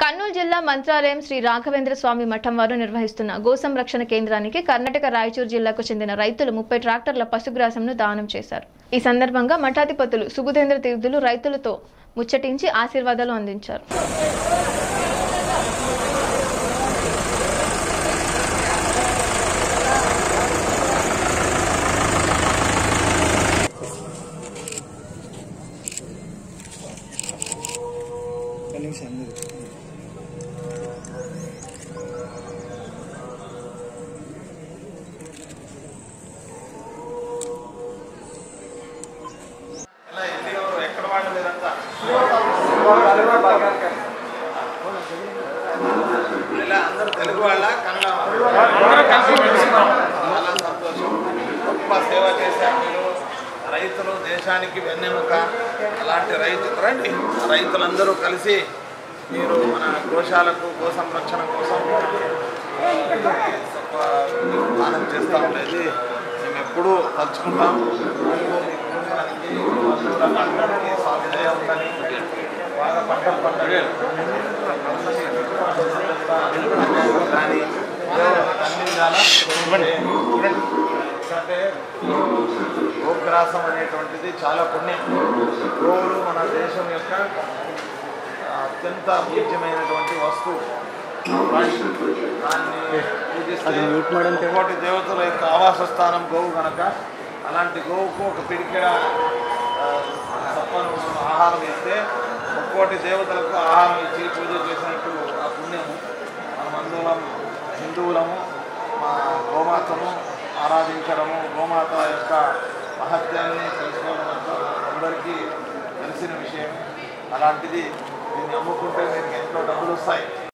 కర్నూలు జిల్లా మంత్రాలయం శ్రీ రాఘవేంద్ర స్వామి మఠం వారు నిర్వహిస్తున్న గో సంరక్షణ కేంద్రానికి కర్ణాటక రాయచూరు జిల్లాకు చెందిన రైతులు ముప్పై ట్రాక్టర్ల పశుగ్రాసంను దానం చేశారు ఈ సందర్భంగా మఠాధిపతులు సుబుధేంద్ర తీర్థులు రైతులతో ముచ్చటించి ఆశీర్వాదాలు అందించారు ఒక్క నిమిషం అందరూ ఇలా ఇది ఎవరు ఎక్కడ వాళ్ళు మీరంతా ఇలా అందరూ తెలుగు వాళ్ళ కన్నడ చాలా సంతోషం గొప్ప సేవ చేశారు మీరు రైతులు దేశానికి వెన్నెముక అలాంటి రైతు రండి రైతులందరూ కలిసి మీరు మన గోశాలకు గో సంరక్షణ కోసం ఆ, దానం చేస్తూ ఉండేది మేము ఎప్పుడూ తలుచుకుంటాం అందరికీ స్వామి దయ ఉందని బాగా పంటలు పంటలు కానీ అన్ని అంటే గోగ్రాసం అనేటువంటిది చాలా పుణ్యం గోవులు మన దేశం యొక్క అత్యంత పూజ్యమైనటువంటి వస్తువు దాన్ని పూజిస్తే కోటి దేవతల యొక్క ఆవాస స్థానం గోవు కనుక అలాంటి గోవుకు ఒక పిడికెడ ఆ, సప్పను ఆహారం ఇస్తే ఒక్కోటి దేవతలకు ఆహారం ఇచ్చి పూజ చేసినట్టు ఆ పుణ్యము మనమందరం హిందువులము మా గోమాతను ఆరాధించడము గోమాత యొక్క మహత్యాన్ని తెలుసుకోవడం అంతా అందరికీ తెలిసిన విషయం అలాంటిది దీన్ని అమ్ముకుంటే మీకు ఎంతో డబ్బులు వస్తాయి